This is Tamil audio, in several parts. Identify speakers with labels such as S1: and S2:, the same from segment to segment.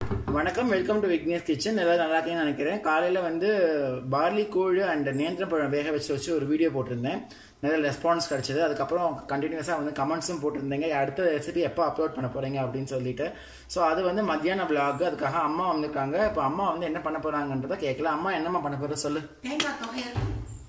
S1: வணக்கம் வெல்கம் டு விக்னேஷ் கிச்சன் எல்லாரும் நல்லா இருக்கீங்கன்னு நினைக்கிறேன் காலையில் வந்து பார்லி கூழ் அண்ட் நேந்திரம் பழம் வேக வச்சு வச்சு ஒரு வீடியோ போட்டிருந்தேன் நிறைய ரெஸ்பான்ஸ் கிடைச்சது அதுக்கப்புறம் கண்டினியூஸாக வந்து கமெண்ட்ஸும் போட்டிருந்தீங்க அடுத்த ரெசிபி எப்போ அப்லோட் பண்ண போகிறீங்க அப்படின்னு சொல்லிட்டு ஸோ அது வந்து மத்தியான vlog அதுக்காக அம்மா வந்திருக்காங்க இப்போ அம்மா வந்து என்ன பண்ண போகிறாங்கன்றதை கேட்கல அம்மா என்னம்மா பண்ண போகிற சொல்லு
S2: தேங்காய் தொகையல்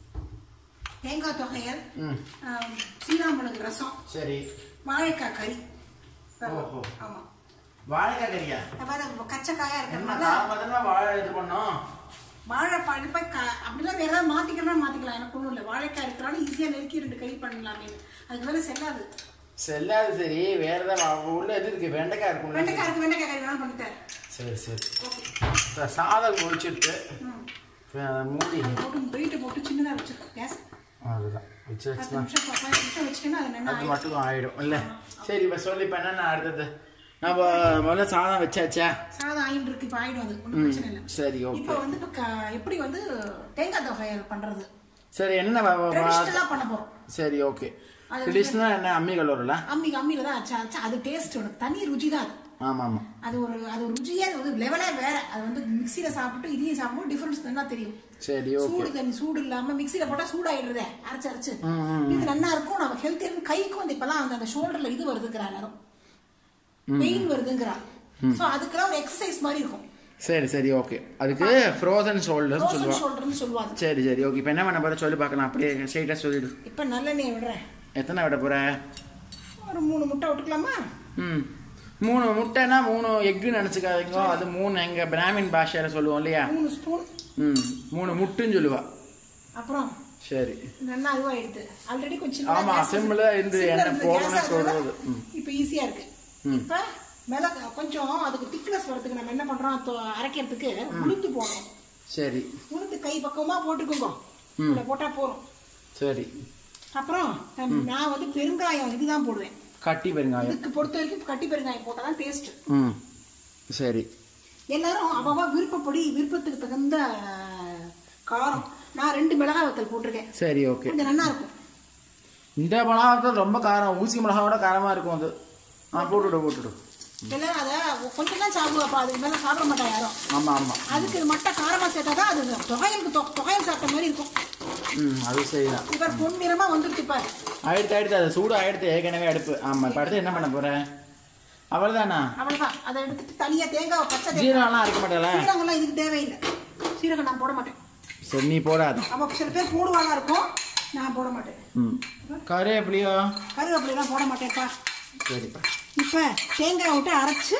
S2: தேங்காய் தொகையல்
S1: ம்
S2: ஆம், சீனாமிளகு ரசம்
S1: சரி
S2: வாழைக்காய் கறி
S1: ஓஹோ.
S2: ஆமா
S1: வாழைக்காய் கறியா
S2: அதாவது கச்சக்காயா
S1: என்ன
S2: இருக்கிறதுனால
S1: தாமதமா வாழை இது பண்ணோம்
S2: வாழைப்பழம் இப்ப க- அப்படிலாம் வேற ஏதாவது மாத்திக்கலாம் மாத்திக்கலாம் எனக்கு ஒண்ணும் இல்லை வாழைக்காய் இருக்கிறனால ஈஸியா நெருக்கி ரெண்டு கறி பண்ணலாமே அதுக்கு மேல செல்லாது
S1: செல்லாது சரி வேற ஏதாவது உள்ள எது இருக்கு வெண்டைக்காய் இருக்கும்ல
S2: வெண்டைக்காய் இருக்கு வெண்டைக்காய் கறி வேணாலும் பண்ணிட்டேன்
S1: சரி சரி
S2: ஓகே
S1: இப்ப சாதம் முடிச்சிட்டு
S2: ம்
S1: இப்ப மூடி
S2: அதை போட்டு வெயிட்டை போட்டு சின்னதா வச்சிருக்கேன் கேஸ்
S1: அதுதான் வச்சு
S2: பத்து
S1: வச்சுனா
S2: நிமிஷம் பதினஞ்சு நிமிஷம் வச்சுட்டேன்னா அது என்ன
S1: அது மட்டும் ஆயிடும் இல்ல சரி இப்ப சொல்லி இப்ப என்னென்ன அடுத்தது நம்ம முதல்ல சாதம் வச்சாச்சா
S2: சாதம் ஆயிட்டு இருக்கு இப்போ ஆயிடும் அது ஒன்றும் பிரச்சனை இல்லை
S1: சரி
S2: இப்போ
S1: ஓகே
S2: வந்து இப்போ க- எப்படி வந்து தேங்காய் தொகையல் பண்றது
S1: சரி என்ன வ- வ- வ-
S2: ட்ரெடிஷ்னலா பண்ண போறோம்
S1: சரி ஓகே
S2: அது
S1: ட்ரெடிஷ்னலாக என்ன அம்மி கலூரில்
S2: அம்மி அம்மியில தான் அச்சா அச்சா அது டேஸ்ட் உனக்கு தனி ருச்சி தான் அது
S1: ஆமா ஆமா
S2: அது ஒரு அது ஒரு ருச்சியே அது வந்து லெவலே வேற அது வந்து மிக்சியில சாப்பிட்டு இதையும் சாப்பிடும் டிஃபரன்ஸ் நல்லா தெரியும்
S1: சரி ஓகே
S2: சூடு தண்ணி சூடு இல்லாம மிக்சியில போட்டா சூடாயிடுறதே அரைச்சு அரைச்சு இது நல்லா இருக்கும் நம்ம ஹெல்த்தியா கைக்கும் வந்து இப்பெல்லாம் வந்து அந்த ஷோல்டர்ல இது வருதுங்கிறா எல்லாரும் பெயின் வருதுங்கிறா சோ அதுக்கெல்லாம் ஒரு எக்ஸசைஸ் மாதிரி இருக்கும்
S1: சரி சரி ஓகே அதுக்கு ஃப்ரோசன் ஷோல்டர்னு
S2: ரோசன்
S1: சொல்லுவாங்க
S2: ஷோல்டர்னு சொல்லுவாங்க
S1: சரி சரி ஓகே இப்போ என்ன பண்ண போற சொல்லி பார்க்கலாம் அப்படியே ஸ்ட்ரெயிட்டாக சொல்லிடு
S2: இப்ப நல்லெண்ணெய் விடுறேன்
S1: எத்தனை விட போற
S2: ஒரு மூணு முட்டை விட்டுக்கலாமா
S1: ம் மூணு முட்டைனா மூணு எக்கு நினச்சிக்காதீங்க அது மூணு எங்க பிராமின் பாஷையில சொல்லுவோம் இல்லையா
S2: மூணு ஸ்பூன்
S1: ம் மூணு முட்டுன்னு சொல்லுவா
S2: அப்புறம்
S1: சரி
S2: நல்லா இதுவாயிடுது ஆல்ரெடி கொஞ்சம்
S1: ஆமா, simple ஆ இருந்து எண்ணெய் போடணும்னு சொல்றது. ம்.
S2: இப்போ ஈஸியா இருக்கு இப்போ மிளகு கொஞ்சம் அதுக்கு திக்னஸ் வரதுக்கு நம்ம என்ன பண்றோம் தொ- அரைக்கிறதுக்கு உளுந்து போடுறோம்
S1: சரி
S2: உளுந்து கை பக்கமா போட்டுக்கோங்க இவ்வளோ போட்டா போதும்
S1: சரி
S2: அப்புறம் நம்ம- நான் வந்து பெருங்காயம் இதுதான் போடுவேன்
S1: கட்டி பெருங்காயம்
S2: இதுக்கு பொறுத்த வரைக்கும் கட்டி பெருங்காயம் போட்டால் தான் டேஸ்ட்
S1: ம் சரி
S2: எல்லாரும் அவவா விருப்பப்படி விருப்பத்துக்கு தகுந்த அஹ், காரம் நான் ரெண்டு மிளகாய் வத்தல் போட்டிருக்கேன்
S1: சரி ஓகே
S2: கொஞ்சம் நல்லா இருக்கும்
S1: இந்த மிளகாய் ரொம்ப காரம் ஊசி மிளகாவோட காரமா இருக்கும் அது ஆ போட்டுவிடு போட்டுவிடு
S2: எல்லாரும் அதை கொஞ்சம் தான் சாப்பிடுவாப்பா அதுக்கு மேலே சாப்பிட மாட்டா யாரும்
S1: ஆமா ஆமா
S2: அதுக்கு மட்டை காரமா சேர்த்தா தான் அது தொகையலுக்கு தொ- தொகையல் சாப்பிட்ட மாதிரி இருக்கும்
S1: ம் அது சரிதான்
S2: இவர் பொன்னிறமா வந்துருச்சு பாரு
S1: ஆயிடுத்து ஆயிடுத்து அது சூடு ஆயிடுத்து ஏற்கனவே அடுப்பு ஆமா இப்போ அடுத்து என்ன பண்ண போற அவ்வளோதானா
S2: அவ்வளவுதான் அதை எடுத்துட்டு தனியா தேங்காய் பச்சை தேங்காய்
S1: ஜீரகம்லாம் அரைக்க மாட்டேல
S2: சீரகம்லாம் இதுக்கு தேவையில்லை சீரகம் நான் போட மாட்டேன்
S1: சரி நீ போடாத
S2: அப்போ சில பேர் போடுவாங்க இருக்கும் நான் போட மாட்டேன்
S1: ம் கருவேப்பிலையோ
S2: கருவேப்பிலாம் போட மாட்டேன்ப்பா
S1: சரிப்பா
S2: இப்போ தேங்காய் விட்டு அரைச்சு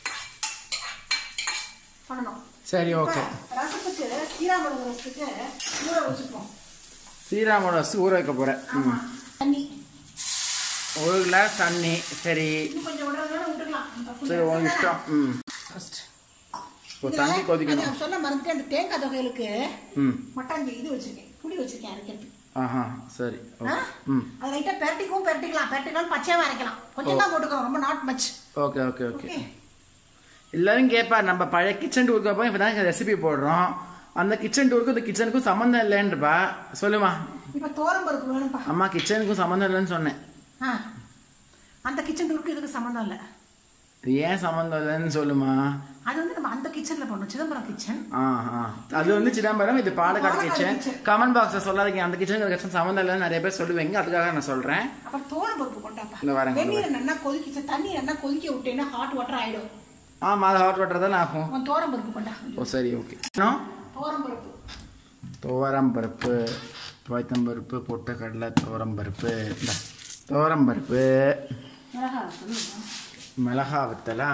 S2: பண்ணணும்
S1: சரி
S2: இப்ப
S1: ஓகே
S2: ரசத்துக்கு சீராமிளகு ரசத்துக்கு ஊற வச்சுப்போம்
S1: ஸ்ரீராமோட ரசம் ஊற வைக்க போகிறேன்
S2: ஆமா தண்ணி
S1: ஒரு கிளாஸ் தண்ணி சரி
S2: இன்னும் கொஞ்சம் விடுறதுனால விட்டுக்கலாம்
S1: சரி உன் இஷ்டம் ம்
S2: ஃபர்ஸ்ட்
S1: இப்போ தண்ணி கொதிக்கணும்
S2: சொல்ல மறந்துட்டு அந்த தேங்காய் தொகைகளுக்கு
S1: ம்
S2: மட்டாஞ்சி இது வச்சிருக்கேன் புளி வச்சிருக்கேன் அரைக்கிறதுக்கு
S1: ஆஹா சரி
S2: ஆ?
S1: ஓகே ம்
S2: அது லைட்டா பெரட்டிக்கும் பெரட்டிக்கலாம் பெரட்டிக்கலாம் பச்சையாவும் அரைக்கலாம் கொஞ்சம் தான் போட்டுக்கிறோம் ரொம்ப not much
S1: okay okay okay
S2: okay
S1: எல்லாரும் கேட்பா நம்ம பழைய கிச்சன் டூருக்கு போய் இப்போ தான் ரெசிபி போடுறோம் அந்த கிச்சன் டூருக்கும் இந்த கிச்சனுக்கும் சம்மந்தம் இல்லைன்றப்பா சொல்லுமா
S2: இப்போ தோரம் பருப்பு வேணும்ப்பா
S1: அம்மா கிச்சனுக்கும் சம்மந்தம் இல்லைன்னு சொன்னேன்
S2: ஆ அந்த கிச்சன் இருக்கு இதுக்கு சம்மந்தம் இல்லை
S1: இது ஏன் சம்மந்தம் இல்லைன்னு சொல்லுமா
S2: அது வந்து நம்ம அந்த கிச்சன்ல பண்ணோம் சிதம்பரம் கிச்சன்
S1: ஆ ஆ அது வந்து சிதம்பரம் இது Palakkad
S2: Palakkad
S1: kitchen
S2: kitchen.
S1: Comment பாக்ஸில் சொல்லாதீங்க அந்த கிச்சனுக்கு கிச்சன் சம்மந்தம் இல்லைன்னு நிறைய பேர் சொல்லுவீங்க அதுக்காக நான் சொல்கிறேன்
S2: அப்புறம் தோரம் பருப்பு கொண்டாப்பா
S1: இந்த வரேன், இந்த
S2: வெந்நீரை நல்லா கொதிக்கிச்சு தண்ணி நல்லா கொதிக்க விட்டேன்னா ஹாட் வாட்டர் ஆயிடும்
S1: ஆமாம் அது ஹாட் வாட்டர் தானே ஆகும்
S2: உன் தோரம் பருப்பு கொண்டா
S1: ஓ சரி ஓகே இன்னும்
S2: தோரம் பருப்பு
S1: துவரம் பருப்பு துவைத்தம் பருப்பு பொட்டுக்கடலை துவரம் பருப்பு இந்த துவரம் பருப்பு
S2: மிளகா சொல்லுங்க
S1: மிளகா வத்தலா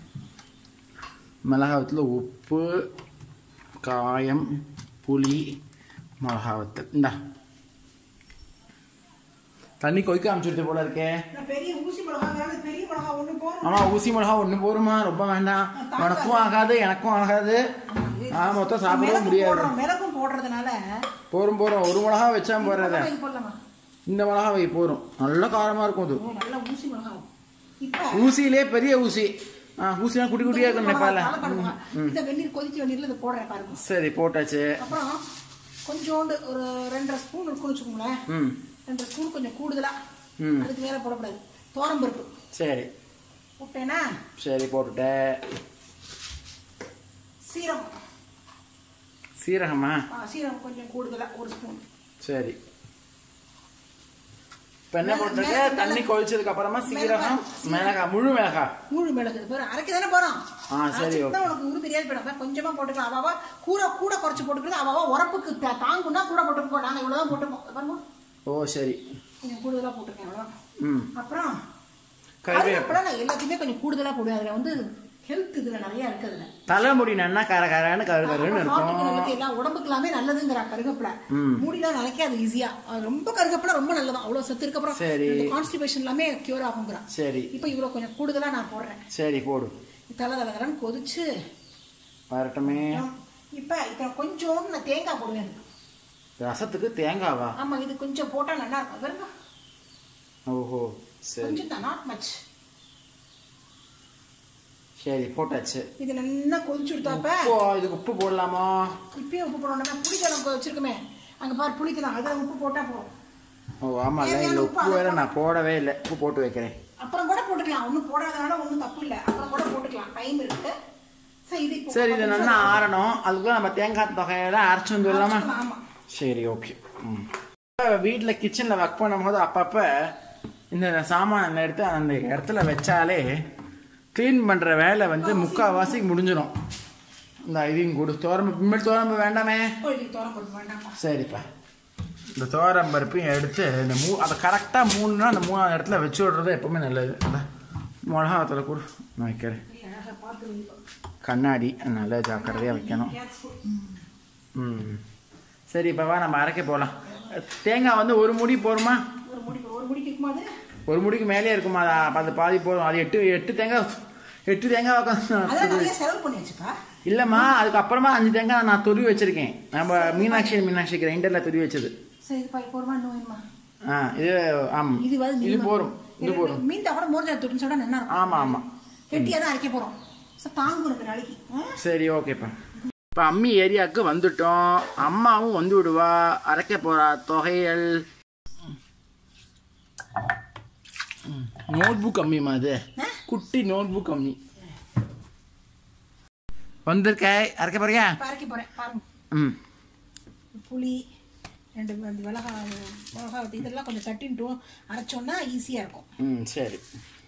S1: மிளகா வத்தல உப்பு காயம் புளி மிளகா வத்தல் இந்தா தண்ணி கொதிக்க அமைச்சுடுது போல இருக்கே
S2: நான் பெரிய ஊசி மிளகா வேணும் பெரிய மிளகா ஒண்ணு போதும்
S1: ஆமா ஊசி மிளகா ஒன்று போருமா ரொம்ப வேண்டாம் உனக்கும் ஆகாது எனக்கும் ஆகாது ஆ மொத்தம் சாப்பிடவும்
S2: மிளகும்
S1: முடியாது
S2: போடுறோம் மிளகும் போடுறதுனால
S1: போரும் போறோம் ஒரு மிளகா வச்சா போறத
S2: இது போடலாமா
S1: இந்த மிளகா வை போரும் நல்ல காரமா இருக்கும் அது
S2: ஓ நல்ல ஊசி மிளகா இப்ப
S1: ஊசியிலே பெரிய ஊசி ஆ ஊசினா குட்டி குட்டியா இருக்கும் நேபாள
S2: தலை கடுப்பா. இந்த வெந்நீர் கொதிச்ச வெந்நீர்ல இதை போடுறேன் பாருங்க
S1: சரி போட்டாச்சு
S2: அப்புறம் கொஞ்சோண்டு ஒரு ரெண்டரை ஸ்பூன் இருக்குன்னு வச்சுக்கோங்களேன்
S1: ம்
S2: ரெண்டரை ஸ்பூன் கொஞ்சம் கூடுதலா
S1: ம்
S2: அதுக்கு மேல போடக்கூடாது தோரம் பருப்பு
S1: சரி
S2: போட்டேன்னா
S1: சரி போட்டுட்டேன் சீரகமா
S2: ஆ, சீரகம் கொஞ்சம் கூடுதலா ஒரு ஸ்பூன்
S1: சரி இப்போ என்ன
S2: மிளகு-
S1: பண்ணுறது
S2: மிளகு-
S1: தண்ணி கொதிச்சதுக்கு அப்புறமா சீரகம் மிளகாய் முழு மிளகாய்
S2: முழு மிளகு இது பாரு அரைக்க தானே போறோம்
S1: ஆ, சரி,
S2: அரைச்சிட்டு தான் உனக்கு உரு தெரியாது போயிடும் அதான் கொஞ்சமா போட்டுக்கலாம் அவாவா கூற கூட குறைச்சு போட்டுக்கிறது அவாவா உரப்புக்கு தா- தாங்குன்னா கூட போட்டுப்போம் நாங்க இவ்வளவுதான் போட்டுப்போம் இது பாருங்க
S1: ஓ சரி
S2: கொஞ்சம் கூடுதலா போட்டுருக்கேன் அவ்வளவுதான்
S1: ம்
S2: அப்புறம்
S1: கருவேப்பிலை
S2: கருவேப்பிலை நான் எல்லாத்தையுமே கொஞ்சம் கூடுதலா போடுவேன் அதுல வந்து ஹெல்த் இதுல நிறைய இருக்கு அதுல
S1: தலைமுடி நன்னா கர கரன்னு கரு கருன்னு
S2: ஹார்ட்டுக்கு
S1: இருக்கும்
S2: நல்லது எல்லாம் உடம்புக்கு எல்லாமே நல்லதுங்கிறா கருவேப்பிலை முடியெல்லாம் நினைக்காது ஈஸியா ரொம்ப கருவேப்பிலை ரொம்ப நல்லதான் அவ்வளவு சத்து இருக்கு அப்புறம்
S1: சரி.
S2: கான்ஸ்டிபேஷன் எல்லாமே கியூர் ஆகுங்கிறா
S1: சரி
S2: இப்போ இவ்வளவு கொஞ்சம் கூடுதலா நான் போடுறேன்
S1: சரி போடு
S2: தலை தலைன்னு கொதிச்சு
S1: வரட்டுமே
S2: இப்ப இப்ப கொஞ்சோண்டு நான் தேங்காய் போடுவேன்
S1: ரசத்துக்கு தேங்காவா
S2: ஆமா இது கொஞ்சம் போட்டா நல்லா இருக்கும் பாருங்க
S1: ஓஹோ சரி
S2: கொஞ்சம் தான் நாட் மச்
S1: சரி போட்டாச்சு
S2: இது நல்லா கொதிச்சு விட்டாப்ப
S1: உப்பு இதுக்கு உப்பு போடலாமா
S2: இப்பயே உப்பு போடணும் புளிக்கலம் வச்சிருக்கோமே அங்க பாரு புளிக்கலாம் அதுல உப்பு போட்டா போதும்
S1: ஓ ஆமாம்
S2: தேவையான
S1: இல்லை
S2: உப்பு
S1: உப்பு வேற நான் போடவே இல்லை உப்பு போட்டு வைக்கிறேன்
S2: அப்புறம் கூட போட்டுக்கலாம் ஒண்ணும் போடாதனால ஒண்ணும் தப்பு இல்ல அப்புறம் கூட போட்டுக்கலாம் டைம் இருக்கு சரி இது இப்போ
S1: சரி இது நல்லா ஆறணும் அதுக்குள்ள நம்ம தேங்காய் தொகையெல்லாம் அரைச்சு வந்து விடலாமா
S2: ஆமா
S1: சரி ஓகே ம் வீட்டில் கிச்சனில் ஒர்க் பண்ணும்போது அப்பப்போ இந்த சாமான் எடுத்து அந்த இடத்துல வச்சாலே க்ளீன் பண்ணுற வேலை வந்து முக்கால்வாசி முடிஞ்சிடும் இந்த இதையும் கொடு தோரம்பு பின்மல் தோரம்பு வேண்டாமே
S2: கோழி தோரம் போட்டு வேண்டாம்ப்பா
S1: சரிப்பா இந்த தோரம் பருப்பையும் எடுத்து இந்த மூ அதை கரெக்டாக மூணுனா அந்த மூணாவது இடத்துல வச்சு விடுறது எப்பவுமே நல்லது இந்த மிளகாத்துல கூட நான் வைக்கிறேன்
S2: அழகா பார்த்து
S1: கண்ணாடி நல்லா ஜாக்கிரதையாக வைக்கணும் ம் சரி இப்போ வா நம்ம அரைக்க போகலாம் தேங்காய் வந்து ஒரு முடி போருமா
S2: ஒரு முடிக்கு ஒரு முடிக்கு இருக்குமா அது
S1: ஒரு முடிக்கு மேலே இருக்குமா அது அது பாதி போதும் அது எட்டு எட்டு தேங்காய் எட்டு தேங்காய் உக்காந்து
S2: அதெல்லாம் நிறைய செலவு பண்ணி வச்சுப்பா
S1: இல்லைம்மா அதுக்கப்புறமா அஞ்சு தேங்காய் நான் துருவி வச்சிருக்கேன் நம்ம மீனாட்சி மீனாட்சி கிரைண்டரில் துருவி வச்சது
S2: சரி இது பாய் போருமா இன்னும் வேணுமா
S1: ஆ இது ஆமாம்
S2: இது வந்து
S1: இது போரும் இது போரும்
S2: மீன் கூட மோர் தொட்டுன்னு சொன்னா நல்லா இருக்கும்
S1: ஆமாம் ஆமாம்
S2: கெட்டியா தான் அரைக்க போறோம் சோ தாங்கும் ரெண்டு நாளைக்கு ஆ?
S1: சரி ஓகேப்பா இப்போ அம்மி ஏரியாவுக்கு வந்துட்டோம் அம்மாவும் வந்து விடுவா அரைக்க போறா தொகையல் நோட் புக் அம்மிமா அது குட்டி நோட் புக் அம்மி வந்திருக்க அரைக்க போறியா
S2: இப்ப அரைக்க போறேன் பாருங்க
S1: ம்
S2: புளி ரெண்டு அந்த மிளகா மிளகா இதெல்லாம் கொஞ்சம் தட்டின்ட்டும் அரைச்சோம்னா ஈஸியா இருக்கும்
S1: ம் சரி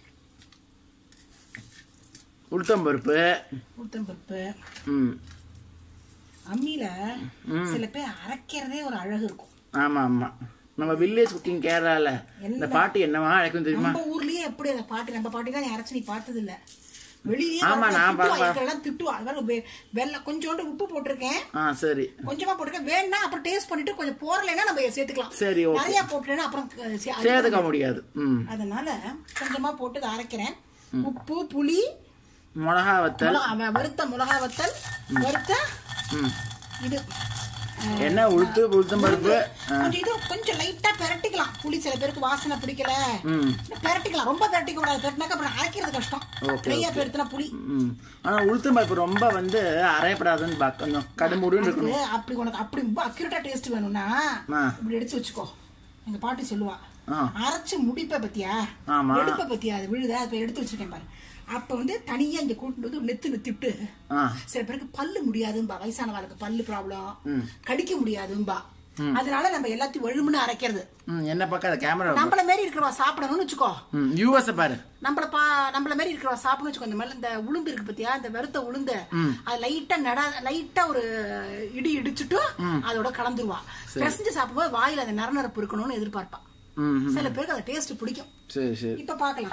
S1: உளுத்தம்பருப்பு
S2: உளுத்தம் பருப்பு
S1: ம்
S2: அம்மியில சில பேர் அரைக்கிறதே ஒரு அழகு இருக்கும்
S1: ஆமாம் ஆமாம் நம்ம வில்லேஜ் குக்கிங் கேரளால இந்த பாட்டு என்னவா அழைக்கும் தெரியுமா
S2: நம்ம ஊர்லயே எப்படி அந்த பாட்டு நம்ம பாட்டி நீ அரைச்சு நீ பார்த்தது இல்ல வெளியே
S1: ஆமா, நான் பார்ப்பேன்.
S2: எல்லாம் திட்டுவா அதனால வெ- வெள்ளை கொஞ்சோண்டு உப்பு போட்டிருக்கேன்
S1: ஆ சரி
S2: கொஞ்சமா போட்டிருக்கேன் வேணா அப்புறம் டேஸ்ட் பண்ணிட்டு கொஞ்சம் போறலைன்னா நம்ம சேர்த்துக்கலாம்
S1: சரி ஓகே
S2: நிறைய போட்டுட்டேன்னா அப்புறம் க- சே- அது-
S1: சேர்த்துக்க முடியாது ம்
S2: அதனால கொஞ்சமா போட்டு இதை அரைக்கிறேன் உப்பு புளி
S1: மிளகா வத்தல்
S2: மிளகா வ- வறுத்த மிளகா வத்தல் வறுத்த
S1: ம்
S2: இது
S1: என்ன உளுத்து உளுத்தம் பருப்பு
S2: கொஞ்சம் இது கொஞ்சம் லைட்டா பெரட்டிக்கலாம் புளி சில பேருக்கு வாசனை பிடிக்கல
S1: ம்
S2: பெரட்டிக்கலாம் ரொம்ப பெரட்டிக்க கூடாது பெரட்டினாக்க அப்புறம் அரைக்கிறது கஷ்டம்
S1: ஓகே,
S2: ட்ரையா பெருத்தினா புளி
S1: ம் ஆனால் உளுத்தம் பருப்பு ரொம்ப வந்து அரையப்படாதுன்னு பா கொஞ்சம் கடுமுடுன்னு இருக்கணும்
S2: அது அப்படி உனக்கு அப்படி ரொம்ப அக்யூரேட்டா டேஸ்ட் வேணும்னா
S1: ஆ.
S2: இப்படி எடுத்து வச்சுக்கோ எங்க பாட்டி சொல்லுவா
S1: ஆ.
S2: அரைச்சு முடிப்ப பத்தியா
S1: ஆமா.
S2: எடுப்ப பத்தியா அது விழுதா இப்ப எடுத்து வச்சிருக்கேன் பாரு அப்ப வந்து தனியா இங்க கூட்டு வந்து நெத்து நெத்திட்டு
S1: ஆ
S2: சில பேருக்கு பல்லு முடியாதும்பா வயசானவங்களுக்கு பல்லு ப்ராப்ளம் கடிக்க முடியாதும்பா அதனால நம்ம எல்லாத்தையும் வழுமுன்னு அரைக்கிறது
S1: ம் என்ன பக்கம் அதை கேமரா
S2: நம்மள மாரி இருக்கிறவா சாப்பிடணும்னு வச்சுக்கோ
S1: ம் யூஎஸை பாரு
S2: நம்மள பா நம்மள மாதிரி இருக்கிறவா சாப்பிடணும் வச்சுக்கோ இந்த மாதிரி இந்த உளுந்து இருக்கு பத்தியா இந்த வெறுத்த உளுந்து அது லைட்டா நட லைட்டா ஒரு இடி இடிச்சுட்டு அதோட கலந்துருவா பிசைஞ்சு சாப்பிடும்போது வாயில அந்த நரநரப்பு இருக்கணும்னு எதிர்பார்ப்பா
S1: ம் ம்.
S2: சில பேருக்கு அந்த டேஸ்ட் பிடிக்கும்
S1: சரி சரி
S2: இப்ப பார்க்கலாம்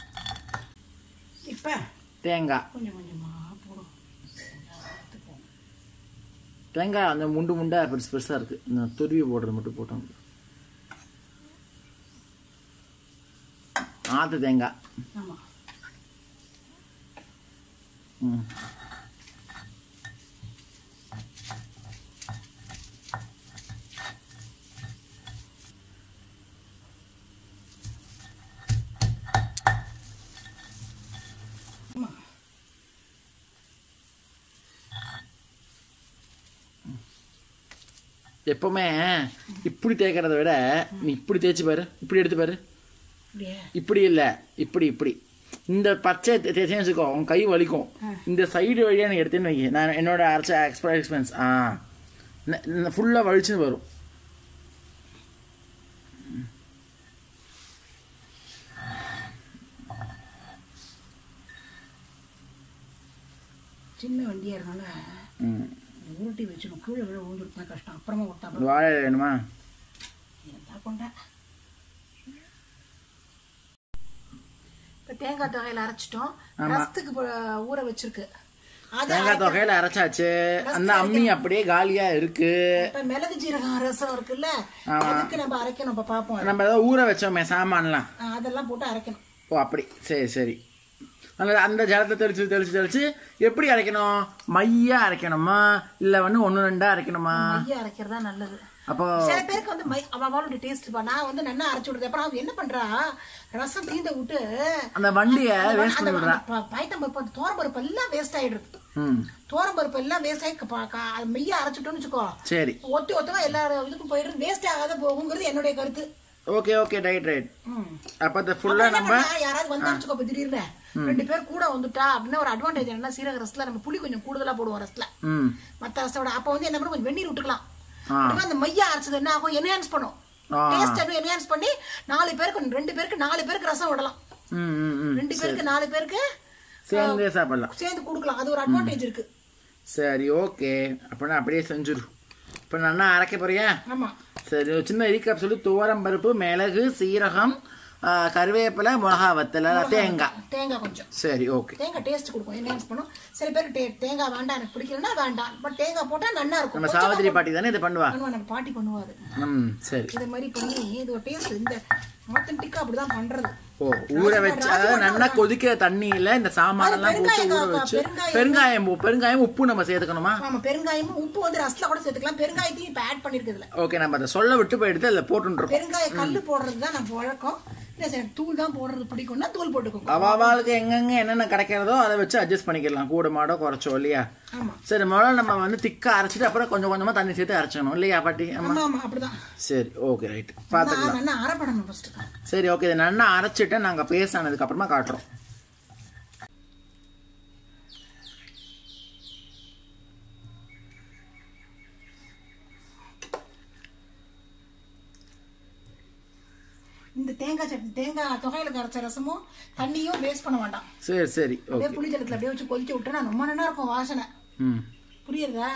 S2: இப்ப
S1: தேங்காய்
S2: கொஞ்சம் கொஞ்சமா போடும்
S1: தேங்காய் அந்த முண்டு முண்டா பெருசு பெருசாக இருக்குது இந்த துருவி போடுறது மட்டும் போட்டோம் ஆத்து தேங்காய்
S2: ஆமா
S1: ம்
S2: ஆமா
S1: எப்பவுமே இப்படி தேய்க்கிறத விட நீ இப்படி தேய்ச்சி பாரு இப்படி எடுத்து பாரு
S2: அப்படியே
S1: இப்படி இல்லை இப்படி இப்படி இந்த பச்சை தே- தேய்ச்சேன்னு வச்சுக்கோ உன் கை வலிக்கும் இந்த சைடு வழியாக நீ எடுத்தேன்னு வைக்க நான் என்னோட அரைச்ச எக்ஸ்பீரியன்ஸ் ஆ ஃபுல்லாக வலிச்சுன்னு வரும்
S2: சின்ன வண்டியா இருக்கனால
S1: ம்
S2: உருட்டி வச்சிடும் கீழே விழ விழுந்துருப்பா கஷ்டம் அப்புறமா கொடுத்தா
S1: இந்த வாழை இலை வேணுமா
S2: இருந்தா கொண்டா இப்போ தேங்காய் தொகையில அரைச்சிட்டோம் ரசத்துக்கு இப்போ ஊற வச்சிருக்கு அது
S1: தேங்காய் தொகையில் அரைச்சாச்சு அந்த அம்மி அப்படியே காலியாக இருக்கு
S2: இப்போ மிளகு ஜீரகம் ரசம் இருக்குல்ல அதுக்கு நம்ம அரைக்கணும் இப்போ பார்ப்போம்
S1: நம்ம ஏதோ ஊற வச்சோமே சாமான்லாம்
S2: ஆ, அதெல்லாம் போட்டு அரைக்கணும்
S1: ஓ அப்படி சரி சரி அந்த அந்த ஜலத்தை தெளிச்சு தெளிச்சு தெளிச்சு எப்படி அரைக்கணும் மையா அரைக்கணுமா இல்லை வந்து ஒன்று ரெண்டா அரைக்கணுமா
S2: மைய அரைக்கிறது தான் நல்லது
S1: அப்போ
S2: சில பேருக்கு வந்து மை அவளோட டேஸ்ட் பா நான் வந்து நல்லா அரைச்சு விடுறது அப்புறம் அவ என்ன பண்றா ரசம் தீந்த விட்டு
S1: அந்த வண்டியை வேஸ்ட்
S2: அந்த
S1: பண்ணி விடுறா
S2: ப- பயத்தம் பருப்பு அந்த தோரம் பருப்பு எல்லாம் வேஸ்ட் ஆயிடுது
S1: ம்
S2: தோரம் பருப்பு எல்லாம் வேஸ்ட் ஆகி க- க- அது மெய்யா அரைச்சிட்டோம்னு வச்சுக்கோ
S1: சரி
S2: ஒத்தி ஒத்தமா எல்லா இதுக்கும் போயிடுறது வேஸ்ட் ஆகாத போகுங்கிறது என்னுடைய கருத்து
S1: ஓகே ஓகே ரைட் ரைட்
S2: ம்.
S1: அப்போ அந்த
S2: அப்புறம்
S1: ஃபுல்லாக
S2: என்ன
S1: நம்ம
S2: பண்ணா, யாராவது வந்தா வச்சுக்கோ இப்ப திடீர்னு ரெண்டு பேர் கூட வந்துட்டா அப்படின்னா ஒரு அட்வான்டேஜ் என்னன்னா சீரக ரசத்துல நம்ம புளி கொஞ்சம் கூடுதலா போடுவோம் ரசத்துல
S1: ம்
S2: மத்த ரசத்தோட அப்ப வந்து என்ன பண்ணும் கொஞ்சம் வெந்நீர் விட்டுக்கலாம்
S1: ஆ.
S2: அப்படின்னா அந்த மையா அரைச்சது என்ன ஆகும் என்ஹான்ஸ் பண்ணும்
S1: ஆ.
S2: டேஸ்ட் இன்னும் என்ஹான்ஸ் பண்ணி நாலு பேருக்கு ரெண்டு பேருக்கு நாலு பேருக்கு ரசம் விடலாம்
S1: ம் ம் ம்
S2: ரெண்டு பேருக்கு நாலு பேருக்கு
S1: சேர்ந்தே சாப்பிடலாம்
S2: சேர்ந்து கொடுக்கலாம் அது ஒரு அட்வான்டேஜ் இருக்கு
S1: சரி ஓகே அப்படின்னா அப்படியே செஞ்சிரு இப்போ நல்லா அரைக்க போறியா
S2: ஆமா
S1: சரி ஒரு சின்ன ரீகாப் சொல்லி துவரம் பருப்பு மிளகு சீரகம் ஆ, கருவேப்பிலை மிளகா வத்தல தேங்காய்
S2: தேங்காய் கொஞ்சம்
S1: சரி ஓகே
S2: தேங்காய் டேஸ்ட் கொடுக்கும் என்ஹான்ஸ் பண்ணும் சில பேருக்கு டே- தேங்காய் வேண்டாம் எனக்கு பிடிக்கலன்னா வேண்டாம் பட் தேங்காய் போட்டா நல்லா இருக்கும்
S1: நம்ம சாவித்திரி பாட்டி தானே இதை பண்ணுவா
S2: பண்ணுவா நம்ம பாட்டி பண்ணுவாரு
S1: ம் சரி
S2: இது மாதிரி பண்ணி இது ஒரு டேஸ்ட் இந்த ஆத்தென்டிக்கா அப்படிதான் பண்றது
S1: ஓ ஊற வச்சு அதாவது நல்லா கொதிக்கிற தண்ணியில இந்த சாமானெல்லாம் போட்டு ஊற
S2: பெருங்காயம்
S1: வச்சு
S2: பெருங்காயம்
S1: பெருங்காயம் உ- பெருங்காயம் உப்பு நம்ம சேர்த்துக்கணுமா
S2: ஆமா பெருங்காயமும் உப்பு வந்து ரசத்துல கூட சேர்த்துக்கலாம் பெருங்காயத்தையும் இப்ப ஆட் பண்ணிருக்கிறதுல
S1: ஓகே நம்ம அதை சொல்ல விட்டு போயிடுத்து அதில் போட்டுருக்கோம்
S2: பெருங்காய கல்லு போடுறது தான் நம்ம வழக்கம் இல்ல சார் தூள் தான் போடுறது பிடிக்கும்னா தூள் போட்டுக்கோங்க
S1: அவாவாளுக்கு எங்கெங்க என்னென்ன கிடைக்கிறதோ அதை வச்சு அட்ஜஸ்ட் பண்ணிக்கலாம் கூட மாடோ குறைச்சோ இல்லையா
S2: ஆமா
S1: சரி முதல்ல நம்ம வந்து திக்கா அரைச்சிட்டு அப்புறம் கொஞ்சம் கொஞ்சமா தண்ணி சேர்த்து அரைச்சணும் இல்லையா பாட்டி ஆமா
S2: ஆமா ஆமா அப்படிதான்
S1: சரி ஓகே ரைட் பார்த்துக்கலாம்
S2: நான் நல்லா அரைப்படணும் ஃபர்ஸ்ட்
S1: சரி ஓகே இதை நல்லா அரைச்சிட்டு நாங்க பேஸ்ட் ஆனதுக்கு அப்புறமா காட்டுறோம்
S2: இந்த தேங்காய் சட்னி தேங்காய் தொகையில கரைச்ச ரசமும் தண்ணியும் வேஸ்ட் பண்ண வேண்டாம்
S1: சரி சரி ஓகே
S2: அப்படியே புளி ஜலத்துல அப்படியே வச்சு கொதிக்க விட்டா ரொம்ப நல்லா இருக்கும் வாசனை
S1: ம்
S2: புரியுறதா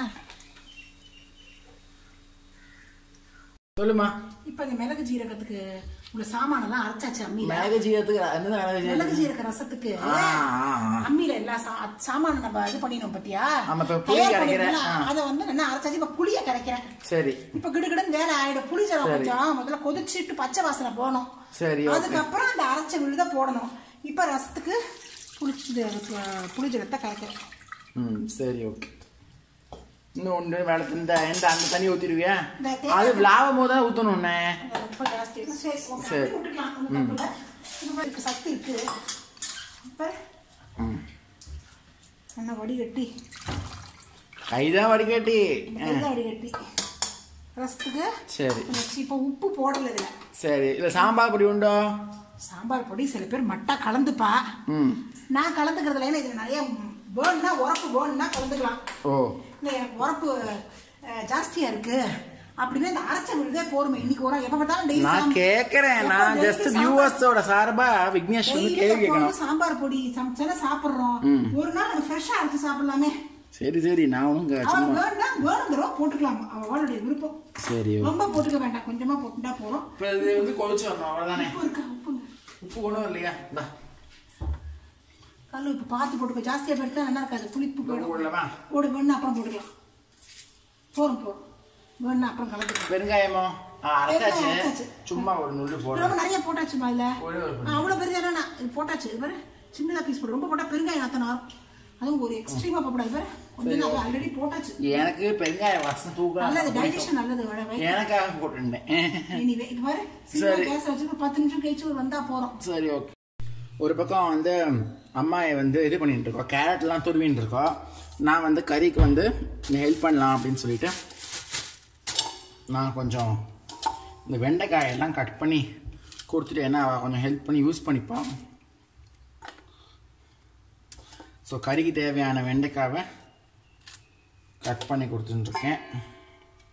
S1: சொல்லுமா
S2: இப்ப இந்த மிளகு ஜீரகத்துக்கு உள்ள சாமானெல்லாம் அரைச்சாச்சு அம்மியில
S1: மிளகு ஜீரத்துக்கு எந்த மிளகு ஜீரகம்
S2: மிளகு ஜீரக ரசத்துக்கு
S1: ஆ ஆ ஆ.
S2: அம்மியில எல்லா சா- சாமானும் நம்ம இது பண்ணினோம் பாத்தியா
S1: ஆமா, இப்ப புளி
S2: தயார்
S1: கரைக்கிறேன்.
S2: பண்ணிருக்கோம்ல, அதை வந்து என்ன அரைச்சாச்சு இப்ப புளிய கரைக்கிறேன்
S1: சரி
S2: இப்ப கிடுகிடுன்னு வேலை ஆயிடும் புளி ஜலம் கொஞ்சம் முதல்ல கொதிச்சிட்டு பச்சை வாசனை போகணும்
S1: சரி ஓகே
S2: அதுக்கப்புறம் அந்த அரைச்ச விழுத போடணும் இப்ப ரசத்துக்கு புளி இது, புளி ஜலத்தை கரைக்கிறேன்
S1: ம் சரி ஓகே இன்னும் ஒன்று வேலை இந்த இந்த அந்த தண்ணி ஊற்றிடுவியா
S2: இந்த தேங்காய்
S1: அது விளாவும் போது தான் ஊற்றணுண்ணே
S2: அது ரொம்ப ஜாஸ்தி இருக்கு. சரி ஓகே,
S1: சரி.
S2: அப்படியே விட்டுக்கலாம். ஒண்ணும் தப்பு இல்ல. இது மாதிரி இருக்கு, சக்தி இருக்கு இப்ப
S1: ம்
S2: நல்லா வடிகட்டி
S1: கைதான் வடிகட்டி
S2: வெள்ளை வடிகட்டி ரசத்துக்கு
S1: சரி
S2: வச்சு இப்போ உப்பு போடல இதுல
S1: சரி இல்லை சாம்பார் பொடி உண்டோ
S2: சாம்பார் பொடி சில பேர் மட்டா கலந்துப்பா
S1: ம்
S2: நான் கலந்துக்கிறதுல ஏன்னா இதுல நிறைய பேர்ன்னா உரப்பு பேர்ன்னா கலந்துக்கலாம்
S1: ஓ
S2: இல்லை எனக்கு உரப்பு அஹ், ஜாஸ்தியா இருக்கு அப்படின்னா இந்த அரைச்ச விழுதே போருமே இன்னைக்கு ஒரு எப்ப பார்த்தாலும் டெய்லி
S1: நான் கேட்குறேன் நான் ஜஸ்ட் வியூவர்ஸோட சார்பா விக்னேஷ் வந்து கேள்வி கேட்கணும்
S2: சாம்பார் பொடி சமைச்சாலும் சாப்பிடுறோம் ஒரு நாள் நம்ம ஃப்ரெஷ்ஷா அரைச்சு சாப்பிடலாமே
S1: சரி சரி நான் ஒன்றும்
S2: அவள் வேணும்னா வேணுங்கிறவ போட்டுக்கலாம் அவளுடைய விருப்பம்
S1: சரி
S2: ரொம்ப போட்டுக்க வேண்டாம் கொஞ்சமா போட்டுட்டா போதும்
S1: இப்போ இது வந்து கொதிச்சு வரணும் அவ்வளோதானே
S2: உப்பு இருக்கா உப்பு
S1: உப்பு கொண்டும் இல்லையா இந்தா
S2: கல் உப்பு பார்த்து போட்டுக்க ஜாஸ்தியா போட்டுட்டா நல்லா இருக்காது புளிப்பு போயிடும்
S1: போடலாமா
S2: போடு வேணும்னா அப்புறம் போட்டுக்கலாம் போதும் போதும் வேணும்னா அப்புறம் கலந்துக்கலாம்
S1: பெருங்காயமோ ஆ அரைச்சாச்சு
S2: பெருங்காயம் அரைச்சாச்சு.
S1: சும்மா ஒரு நுள்ளு போடுறேன்
S2: ரொம்ப நிறைய போட்டாச்சுமா இதுல
S1: ஒரே ஒரு
S2: ஆ, அவ்வளவு பெரிய வேணாம் இது போட்டாச்சு இது பாரு சின்னதா பீஸ் போடு ரொம்ப போட்டா பெருங்காயம் நாத்தம் வரும் அதுவும் ஒரு எக்ஸ்ட்ரீமா போடாது பாரு கொஞ்சம் ஆல்ரெடி போட்டாச்சு
S1: எனக்கு பெருங்காய வாசனை தூக்கம்
S2: நல்லது டைஜஷன் நல்லது வர வை
S1: எனக்காக போட்டுட்டேன்
S2: எனிவே இது பாரு சின்ன கேஸ் வச்சு ஒரு பத்து நிமிஷம் கழிச்சு வந்தா போறோம்
S1: சரி ஓகே ஒரு பக்கம் வந்து அம்மாயை வந்து இது பண்ணிட்டு இருக்கோம் கேரட்லாம் துருவின்னு இருக்கோம் நான் வந்து கறிக்கு வந்து ஹெல்ப் பண்ணலாம் அப்படின்னு சொல்லிட்டு நான் கொஞ்சம் இந்த வெண்டைக்காயெல்லாம் கட் பண்ணி கொடுத்துட்டு ஏன்னா அவ கொஞ்சம் ஹெல்ப் பண்ணி யூஸ் பண்ணிப்பான் ஸோ கறிக்கு தேவையான வெண்டைக்காவை கட் பண்ணி கொடுத்துட்டுருக்கேன்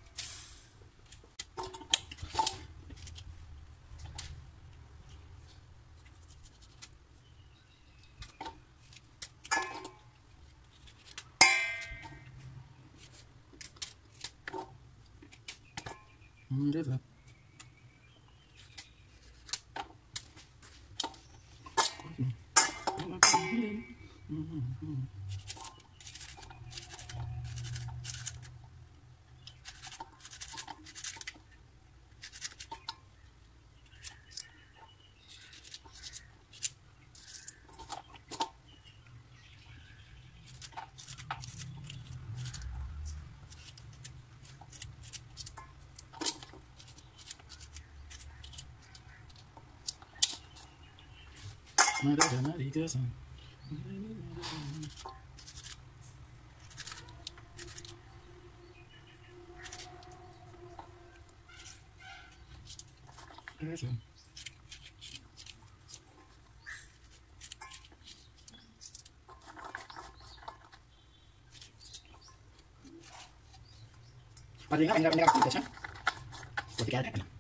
S1: பார்த்தீங்கன்னா வெங்காயம் வெங்காயம் காய்ச்சி வச்சேன் ஒரு கேரட் ஆட்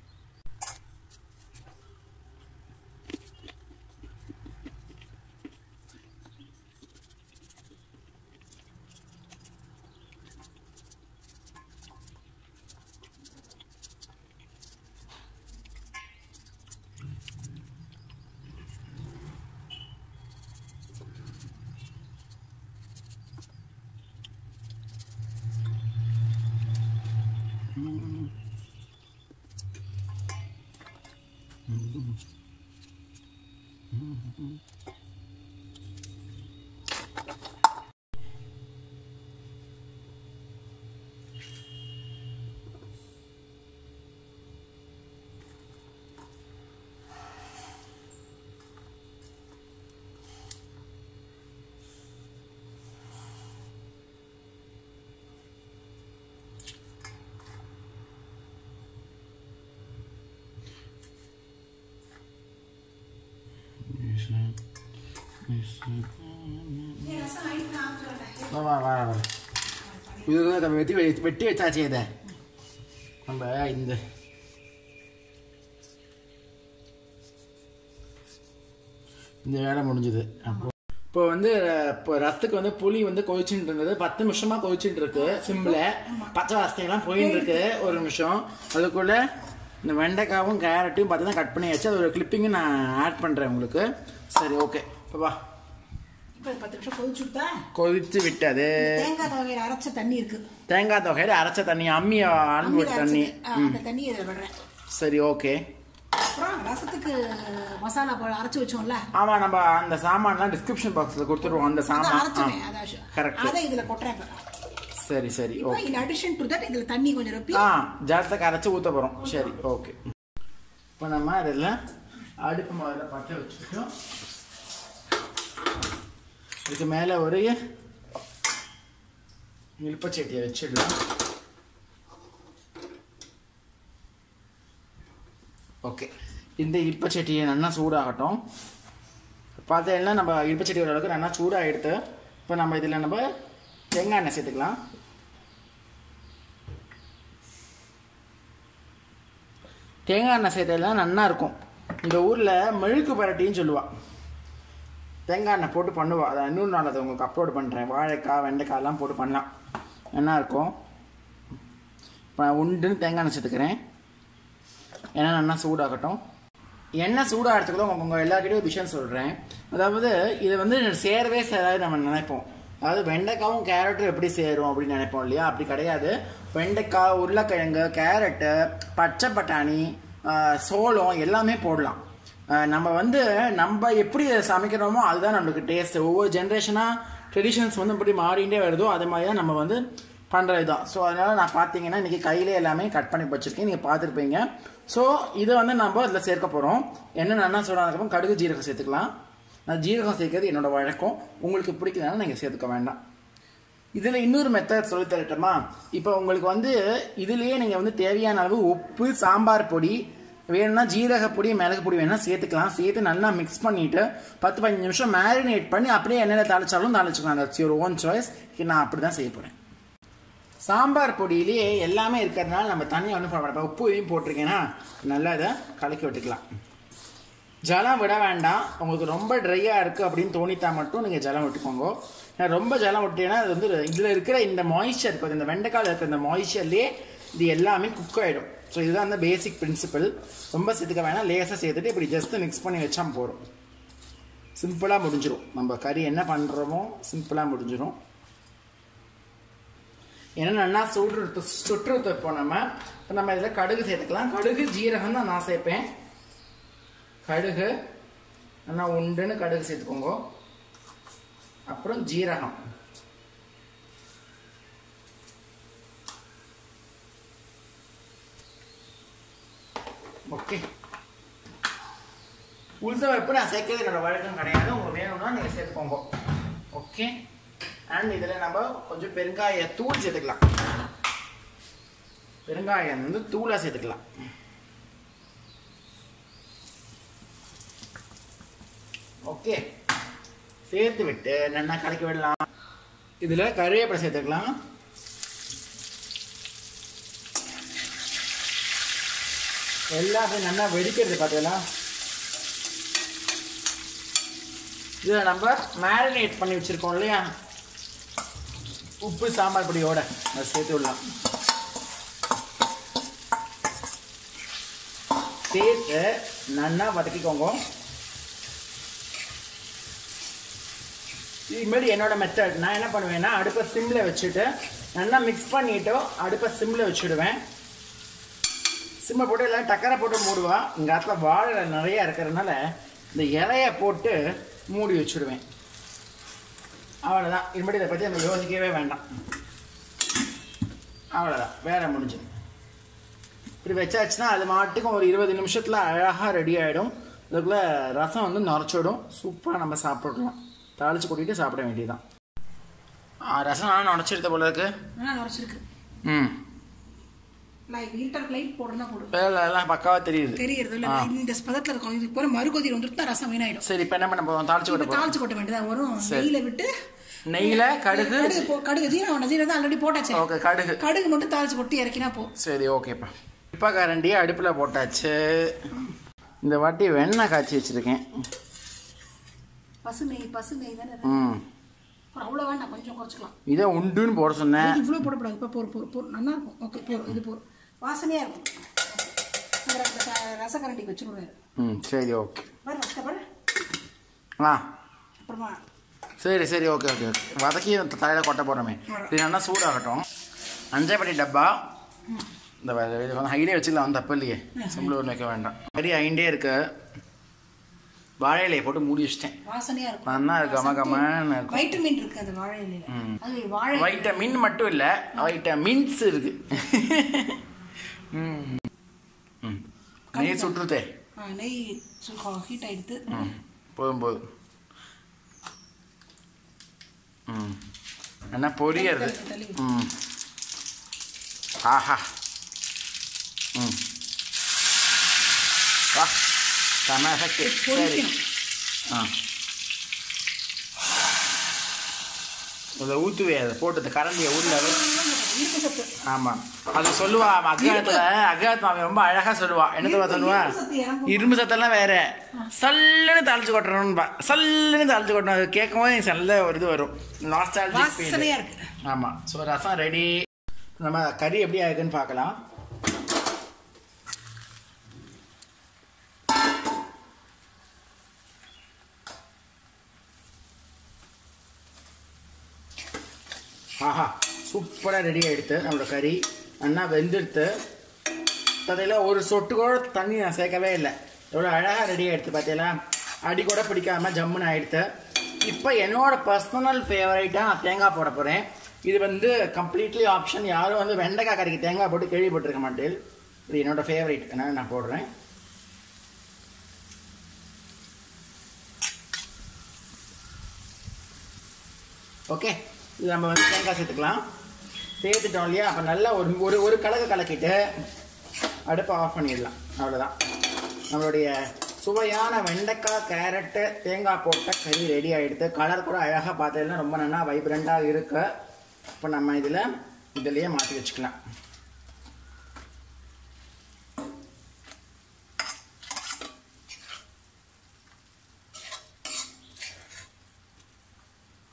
S1: வா வா வா வா இது நம்ம வெட்டி வெட்டி வெட்டி வச்சாச்சு இதை நம்ம இந்த இந்த வேலை முடிஞ்சது அப்போ இப்போ வந்து இப்போ ரசத்துக்கு வந்து புளி வந்து கொதிச்சுட்டு இருந்தது பத்து நிமிஷமா கொதிச்சுட்டு இருக்கு சிம்ல பச்சை வாசனைலாம் போயின்னு இருக்கு ஒரு நிமிஷம் அதுக்குள்ள இந்த வெண்டைக்காவும் கேரட்டையும் பார்த்து தான் கட் பண்ணி வச்சு அது ஒரு கிளிப்பிங்கு நான் ஆட் பண்ணுறேன் உங்களுக்கு சரி ஓகே இப்போ வா
S2: இப்போ பத்து நிமிஷம் கொதிச்சு விட்டா
S1: கொதிச்சு விட்டது
S2: தேங்காய் துவையில அரைச்ச தண்ணி இருக்கு
S1: தேங்காய் தொகையில அரைச்ச தண்ணி அம்மி அனுப்பி
S2: அம்மியில
S1: தண்ணி
S2: அரைச்சது. ஆ, அந்த தண்ணி இதில் விடுறேன்
S1: சரி ஓகே
S2: அப்புறம் ரசத்துக்கு மசாலா பழம் அரைச்சு வச்சோம்ல
S1: ஆமா நம்ம அந்த சாமான்லாம் டிஸ்கிரிப்ஷன் பாக்ஸ்ல கொடுத்துருவோம் அந்த
S2: அதை
S1: சாமான்
S2: அரைச்சோமே
S1: ஆ.
S2: அதை
S1: Correct.
S2: அதை இதுல கொட்டுறேன் இப்ப.
S1: சரி சரி
S2: இப்போ
S1: okay
S2: in addition to that இதுல தண்ணி கொஞ்சம் ரொப்பி
S1: ஆ ஜாதத்துக்கு அரைச்சு ஊத்த போறோம் சரி ஓகே இப்போ நம்ம அதில் அடுப்பு முதல்ல பற்ற வச்சுட்டோம் இதுக்கு மேலே ஒரு இழுப்பச்சட்டியை வச்சிடலாம் ஓகே இந்த இழுப்பச்சட்டியை நல்லா சூடாகட்டும் பார்த்தீங்கன்னா நம்ம இழுப்பச்சட்டி ஓரளவுக்கு நல்லா சூடாகிடுது இப்போ நம்ம இதில் நம்ம தேங்காய் எண்ணெய் சேர்த்துக்கலாம் தேங்காய் எண்ணெய் சேர்த்ததெல்லாம் நல்லா இருக்கும் இந்த ஊரில் மெழுக்கு பரட்டின்னு சொல்லுவா தேங்காய் எண்ணெய் போட்டு பண்ணுவா அதை இன்னொரு நாள் அதை உங்களுக்கு அப்லோட் பண்ணுறேன் வாழைக்காய் வெண்டைக்காய் எல்லாம் போட்டு பண்ணலாம் நல்லா இருக்கும் இப்போ நான் உண்டுன்னு தேங்காய் எண்ணெய் சேர்த்துக்கிறேன் ஏன்னா நல்லா சூடாகட்டும் எண்ணெய் சூடாகிறதுக்குள்ள உங்க உங்கள் எல்லாருக்கிட்டையும் ஒரு விஷயம் சொல்கிறேன் அதாவது இது வந்து சேரவே சேராது நம்ம நினைப்போம் அதாவது வெண்டைக்காவும் கேரட்டும் எப்படி சேரும் அப்படின்னு நினைப்போம் இல்லையா அப்படி கிடையாது வெண்டைக்காய் உருளைக்கிழங்கு கேரட்டு பச்சை பட்டாணி ஆஹ், சோளம் எல்லாமே போடலாம் ஆஹ், நம்ம வந்து நம்ம எப்படி இதை சமைக்கிறோமோ அதுதான் நம்மளுக்கு டேஸ்ட் ஒவ்வொரு ஜென்ரேஷனாக ட்ரெடிஷன்ஸ் வந்து எப்படி மாறிட்டே வருதோ அது மாதிரி தான் நம்ம வந்து பண்ணுறது தான் ஸோ அதனால் நான் பார்த்தீங்கன்னா இன்றைக்கி கையிலே எல்லாமே கட் பண்ணி வச்சுருக்கேன் நீங்கள் பார்த்துருப்பீங்க ஸோ இதை வந்து நம்ம இதில் சேர்க்க போகிறோம் என்ன நல்லா சொன்னதுக்கப்புறம் கடுகு ஜீரகம் சேர்த்துக்கலாம் நான் ஜீரகம் சேர்க்கறது என்னோட வழக்கம் உங்களுக்கு பிடிக்கலன்னா நீங்கள் சேர்த்துக்க வேண்டாம் இதில் இன்னொரு மெத்தட் சொல்லி தரட்டுமா இப்போ உங்களுக்கு வந்து இதுலேயே நீங்கள் வந்து தேவையான அளவு உப்பு சாம்பார் பொடி வேணும்னா ஜீரக பொடி மிளகு பொடி வேணா சேர்த்துக்கலாம் சேர்த்து நல்லா மிக்ஸ் பண்ணிட்டு பத்து பதினஞ்சு நிமிஷம் மேரினேட் பண்ணி அப்படியே எண்ணெயில் தாளிச்சாலும் தாளிச்சுக்கலாம் தட்ஸ் யுவர் ஓன் சாய்ஸ் நான் அப்படி தான் செய்ய போகிறேன் சாம்பார் பொடியிலேயே எல்லாமே இருக்கிறதுனால நம்ம தனியாக ஒன்றும் போட மாட்டோம் உப்பு இதையும் போட்டிருக்கேன்னா நல்லா இதை கலக்கி விட்டுக்கலாம் ஜலம் விட வேண்டாம் உங்களுக்கு ரொம்ப ட்ரையாக இருக்குது அப்படின்னு தோணித்தா மட்டும் நீங்கள் ஜலம் விட்டுக்கோங்க ஏன்னா ரொம்ப ஜலம் விட்டீங்கன்னா அது வந்து இதில் இருக்கிற இந்த மாய்ஸ்சர் இப்போ இந்த வெண்டைக்காயில் இருக்கிற இந்த மாய்ஸ்சர்லேயே இது எல்லாமே குக் ஆகிடும் ஸோ இதுதான் அந்த பேசிக் பிரின்சிபல் ரொம்ப சேர்த்துக்க வேணாம் லேசாக சேர்த்துட்டு இப்படி ஜஸ்ட் மிக்ஸ் பண்ணி வச்சா போதும் சிம்பிளாக முடிஞ்சிடும் நம்ம கறி என்ன பண்ணுறோமோ சிம்பிளாக முடிஞ்சிடும் ஏன்னா நல்லா சுடுறது சுற்றுறது வைப்போம் நம்ம இப்போ நம்ம இதில் கடுகு சேர்த்துக்கலாம் கடுகு ஜீரகம் தான் நான் சேர்ப்பேன் கடுகு நல்லா உண்டுன்னு கடுகு சேர்த்துக்கோங்க அப்புறம் ஜீரகம் ஓகே உளுத்த வைப்பு நான் சேர்க்கறது என்னோட வழக்கம் கிடையாது உங்களுக்கு வேணும்னா நீங்கள் சேர்த்துக்கோங்க ஓகே அண்ட் இதில் நம்ம கொஞ்சம் பெருங்காய தூள் சேர்த்துக்கலாம் பெருங்காயம் வந்து தூளாக சேர்த்துக்கலாம் ஓகே சேர்த்து விட்டு நல்லா கலக்கி விடலாம் இதில் கருவேப்பிலை சேர்த்துக்கலாம் எல்லாத்தையும் நல்லா வெடிக்கிறது பார்த்தீங்களா இதில் நம்ம மேரினேட் பண்ணி வச்சுருக்கோம் இல்லையா உப்பு சாம்பார் பொடியோட அதை சேர்த்து விடலாம் சேர்த்து நல்லா வதக்கிக்கோங்க இதுமாரி என்னோட மெத்தட் நான் என்ன பண்ணுவேன்னா அடுப்பை சிம்மில் வச்சுட்டு நல்லா மிக்ஸ் பண்ணிட்டு அடுப்பை சிம்மில் வச்சுடுவேன் சிம்மை போட்டு எல்லாம் டக்கரை போட்டு மூடுவா இங்கே இடத்துல வாழை நிறையா இருக்கிறதுனால இந்த இலையை போட்டு மூடி வச்சுடுவேன் அவ்வளோதான் இதுபடி இதை பற்றி நம்ம யோசிக்கவே வேண்டாம் அவ்வளோதான் வேலை முடிஞ்சு இப்படி வச்சாச்சுன்னா அது மாட்டுக்கும் ஒரு இருபது நிமிஷத்தில் அழகாக ரெடி ஆகிடும் அதுக்குள்ளே ரசம் வந்து நுரைச்சிடும் சூப்பராக நம்ம சாப்பிடலாம் தாளிச்சு கொட்டிட்டு சாப்பிட வேண்டியதுதான் ஆ, ரசம் ஆனால் நுரைச்சிருத்த போல இருக்கு
S2: ஆனா நுரைச்சிருக்கு
S1: ம்
S2: லைட் லிட்டர் லைட் போடுறதா போடு
S1: வேலை எல்லாம் பக்காவாக தெரியுது
S2: தெரியறது இல்ல இந்த பதத்துல இருக்கும் இது போல மறுகொதி வந்துட்டு தான் ரசம் வீணாயிடும்
S1: சரி இப்போ என்ன பண்ண போகிறோம் தாளிச்சு கொட்ட
S2: இப்ப
S1: போகிறோம்
S2: தாளிச்சு கொட்ட வேண்டியதா வரும் நெய்யில விட்டு
S1: நெய்யில் கடுகு
S2: கடுகு போ- கடுகு ஜீரகம் வேண்டாம் ஜீரகம் தான் ஆல்ரெடி போட்டாச்சு
S1: ஓகே கடுகு
S2: கடுகு மட்டும் தாளிச்சு கொட்டி இறக்கினா போ
S1: சரி ஓகேப்பா இப்போ கரண்டி அடுப்பில் போட்டாச்சு இந்த வாட்டி வெண்ணெய் காய்ச்சி வச்சுருக்கேன்
S2: பசு நெய் பசு நெய் தானே
S1: ம்
S2: அப்புறம் அவ்வளோ வேண்டாம் கொஞ்சம் குறைச்சிக்கலாம்
S1: இதை உண்டுன்னு போட சொன்னேன்
S2: இவ்வளோ போடக்கூடாது இப்போ போர் போர் போர் நல்லா இருக்கும் ஓகே போர் இது போர் வாசனையாக இருக்கும் இந்த ர- ர- ரசக்கரண்டிக்கு வச்சுருவாரு
S1: ம் சரி ஓகே
S2: பாரு கஷ்டப்படு
S1: ஆ
S2: அப்புறமா
S1: சரி சரி ஓகே ஓகே ஓகே வதக்கி தலையில் கொட்ட போகிறோமே இது நல்லா சூடாகட்டும் அஞ்சப்படி டப்பா இந்த வ- இது வந்து ஹைடே வச்சுக்கலாம் வந்து தப்பு இல்லையே சிம்பிள் வைக்க வேண்டாம் சரி ஐண்டே இருக்கு வாழை இலையை போட்டு மூடி வச்சிட்டேன்
S2: வாசனையாக இருக்கும்
S1: நல்லா இருக்கு கம கமன்னு இருக்கும்
S2: வைட்டமின் இருக்கு அந்த வாழை இலையில அது வாழை
S1: வைட்டமின் மட்டும் இல்லை வைட்டமின்ஸ் இருக்கு ம் ம் நெய் சுட்டுருதே
S2: ஆ, நெய் ஹீட் ஆயிடுத்து
S1: ம் போதும் போதும் ம் என்ன பொரியறது
S2: தள்ளி
S1: ம் ஆஹா ம் வா செம எஃபெக்ட் சரி
S2: பொரிக்கணும்
S1: ஆ அதை ஊற்றுவே அதை போட்டு இந்த கரண்டியை உள்ள
S2: இருப்பு சத்து
S1: ஆமாம் அது சொல்லுவா அக்காயத்தில் அக்காயத்து மாமி ரொம்ப அழகாக சொல்லுவா என்ன தெரியுமா சொல்லுவா
S2: இரும்பு சத்து இறங்கும்.
S1: இரும்பு சத்தெல்லாம் வேற சல்லுன்னு தாளிச்சு கொட்டணும்பா சல்லுன்னு தாளிச்சு கொட்டணும் அது கேட்கும் போது எனக்கு நல்ல ஒரு இது வரும் நாஸ்டாலஜிக்
S2: வாசனையா இருக்கு
S1: ஆமாம் ஸோ ரசம் ரெடி நம்ம கறி எப்படி ஆகுதுன்னு பார்க்கலாம் ஆஹா சூப்பராக ரெடி ஆகிடுத்து நம்மளோட கறி நல்லா வெந்துடுத்து அதில் ஒரு சொட்டு கூட தண்ணி நான் சேர்க்கவே இல்லை எவ்வளோ அழகாக ரெடி ஆகிடுது பார்த்தீங்களா அடி கூட பிடிக்காம ஜம்முன்னு ஆகிடுது இப்போ என்னோட பர்சனல் ஃபேவரைட்டாக நான் தேங்காய் போட போகிறேன் இது வந்து கம்ப்ளீட்லி ஆப்ஷன் யாரும் வந்து வெண்டைக்காய் கறிக்கு தேங்காய் போட்டு கேள்விப்பட்டிருக்க மாட்டேன் இது என்னோட ஃபேவரைட் அதனால் நான் போடுறேன் ஓகே இது நம்ம வந்து தேங்காய் சேர்த்துக்கலாம் சேர்த்துட்டோம் இல்லையா அப்போ நல்லா ஒரு ஒரு ஒரு கலக்கு கலக்கிட்டு அடுப்பை ஆஃப் பண்ணிடலாம் அவ்வளோதான் நம்மளுடைய சுவையான வெண்டைக்காய் கேரட்டு தேங்காய் போட்ட கறி ரெடி ஆகிடுது கலர் கூட அழகாக பார்த்ததுல ரொம்ப நல்லா வைப்ரண்ட்டாக இருக்கு இப்போ நம்ம இதில் இதுலேயே மாற்றி வச்சுக்கலாம்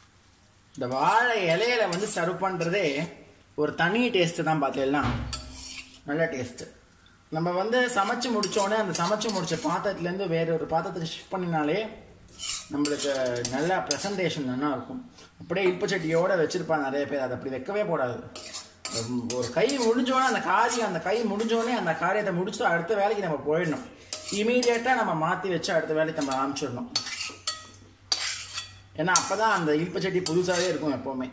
S1: இந்த வாழை இலையில வந்து சர்வ் பண்ணுறதே ஒரு தனி டேஸ்ட்டு தான் பார்த்தீங்கன்னா நல்ல டேஸ்ட்டு நம்ம வந்து சமைச்சு முடிச்சோடனே அந்த சமைச்சு முடிச்ச பாத்திரத்துலேருந்து வேற ஒரு பாத்திரத்துக்கு ஷிஃப்ட் பண்ணினாலே நம்மளுக்கு நல்ல ப்ரெசன்டேஷன் நல்லா இருக்கும் அப்படியே இல்ப சட்டியோட வச்சிருப்பாங்க நிறைய பேர் அதை அப்படி வைக்கவே கூடாது உம், ஒரு கை முடிஞ்சோடனே அந்த காரியம் அந்த கை முடிஞ்சோடனே அந்த காரியத்தை முடிச்சுட்டு அடுத்த வேலைக்கு நம்ம போயிடணும் இமீடியட்டாக நம்ம மாற்றி வச்சு அடுத்த வேலைக்கு நம்ம ஆரம்பிச்சிடணும் ஏன்னா அப்பதான் அந்த இல்ப சட்டி புதுசாகவே இருக்கும் எப்போவுமே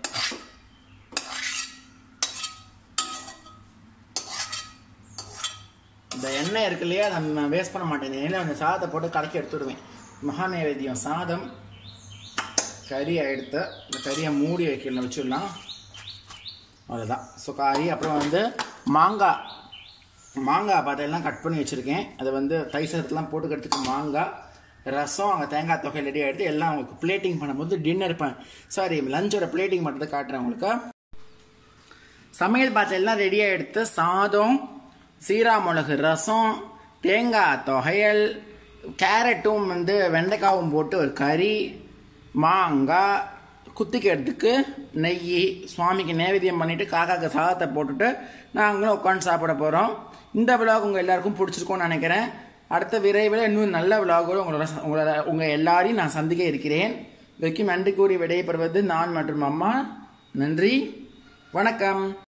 S1: இந்த எண்ணெய் இருக்கு இல்லையா அதை நான் வேஸ்ட் பண்ண மாட்டேன் இந்த எண்ணெயில் அந்த சாதத்தை போட்டு கலக்கி எடுத்துடுவேன் மகா நைவேத்தியம் சாதம் கறியை எடுத்து இந்த கறியை மூடி வைக்கல வச்சிடலாம் அவ்வளோதான் ஸோ கறி அப்புறம் வந்து மாங்காய் மாங்காய் பார்த்தெல்லாம் கட் பண்ணி வச்சுருக்கேன் அதை வந்து தைசரத்துலாம் போட்டுக்கிறதுக்கு மாங்காய் ரசம் அங்கே தேங்காய் தொகை ரெடி ஆகிடுது எல்லாம் உங்களுக்கு பிளேட்டிங் பண்ணும்போது டின்னர் ப சாரி லஞ்சோட பிளேட்டிங் பண்ணுறது காட்டுறேன் உங்களுக்கு சமையல் பாத்திரம் எல்லாம் ரெடியாக எடுத்து சாதம் சீரா மிளகு ரசம் தேங்காய் தொகையல் கேரட்டும் வந்து வெண்டைக்காவும் போட்டு ஒரு கறி மாங்காய் குத்திக்கிறதுக்கு நெய் சுவாமிக்கு நைவேத்தியம் பண்ணிட்டு காக்காக்கு சாதத்தை போட்டுட்டு நாங்களும் உட்காந்து சாப்பிட போகிறோம் இந்த விழாக் உங்கள் எல்லாருக்கும் பிடிச்சிருக்கும்னு நினைக்கிறேன் அடுத்த விரைவில் இன்னும் நல்ல விழாவோடு உங்களோட உங்களோட உங்கள் எல்லாரையும் நான் சந்திக்க இருக்கிறேன் இதுவரைக்கும் நன்றி கூறி விடைபெறுவது நான் மற்றும் அம்மா நன்றி வணக்கம்